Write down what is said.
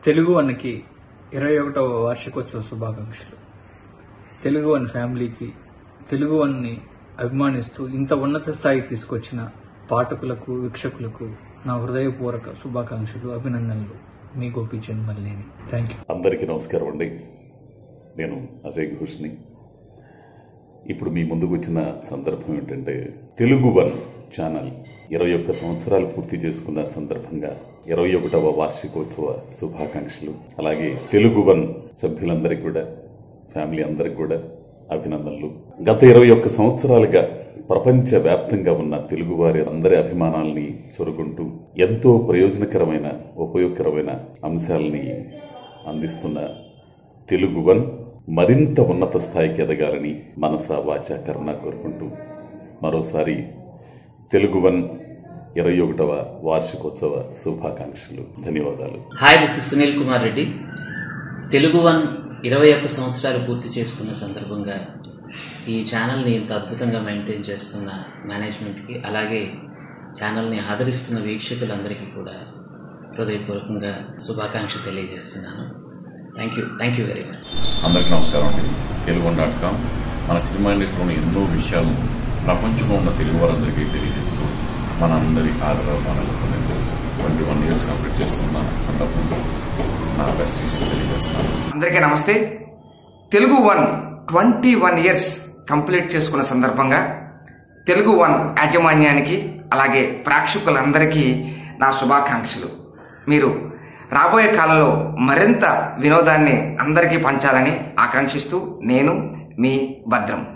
తెలుగు వన్కి ఇరవై ఒకటవ వార్షికోత్సవ శుభాకాంక్షలు తెలుగు వన్ ఫ్యామిలీకి తెలుగు వన్ని అభిమానిస్తూ ఇంత ఉన్నత స్థాయికి తీసుకొచ్చిన పాఠకులకు వీక్షకులకు నా హృదయపూర్వక శుభాకాంక్షలు అభినందనలు మీ గోపీచంద్ మల్లేని థ్యాంక్ యూ అందరికీ నమస్కారం అండి నేను అజయ్ ఘోష్ని ఇప్పుడు మీ ముందుకు వచ్చిన సందర్భం ఏంటంటే తెలుగు వన్ ఛానల్ ఇరవై ఒక్క సంవత్సరాలు పూర్తి చేసుకున్న సందర్భంగా ఇరవై ఒకటవ వార్షికోత్సవ శుభాకాంక్షలు అలాగే తెలుగు వన్ సభ్యులందరికీ కూడా ఫ్యామిలీ అందరికి కూడా అభినందనలు గత ఇరవై ఒక్క సంవత్సరాలుగా ప్రపంచ వ్యాప్తంగా ఉన్న తెలుగువారి అందరి అభిమానాల్ని చొరుగుంటూ ఎంతో ప్రయోజనకరమైన ఉపయోగకరమైన అంశాలని అందిస్తున్న తెలుగు వన్ మరింత ఉన్నత స్థాయికి ఎదగాలని మనస వాచ కర్ణ కోరుకుంటూ మరోసారి తెలుగు వన్ ఇరవై ఒకటవ వార్షికోత్సవ శుభాకాంక్షలు ధన్యవాదాలు hi this is Sunil Kumar Reddy Telugu one ఇరవై ఒక్క సంవత్సరాలు పూర్తి చేసుకున్న సందర్భంగా ఈ ఛానల్ని ఇంత అద్భుతంగా మెయింటైన్ చేస్తున్న మేనేజ్మెంట్కి అలాగే ఛానల్ని ఆదరిస్తున్న వీక్షకులందరికీ కూడా హృదయపూర్వకంగా శుభాకాంక్షలు తెలియజేస్తున్నాను thank you thank you very much అందరికీ నమస్కారం అండి తెలుగు డాట్ కామ్ మన సినిమా ఇండస్ట్రీలోని ఎన్నో విషయాలు ప్రపంచంలో ఉన్న తెలుగు వారందరికీ తెలియజేస్తూ మన అందరి ఆదరణ ట్వంటీ వన్ ఇయర్స్ కంప్లీట్ చేసుకున్న సందర్భంలో నా బెస్ట్ విషయం తెలియజేస్తున్నాను అందరికీ నమస్తే Telugu one twenty one years complete చేసుకున్న సందర్భంగా తెలుగు వన్ యాజమాన్యానికి అలాగే ప్రేక్షకులందరికీ నా శుభాకాంక్షలు మీరు రాబోయే కాలంలో మరింత వినోదాన్ని అందరికీ పంచాలని ఆకాంక్షిస్తూ నేను మీ భద్రం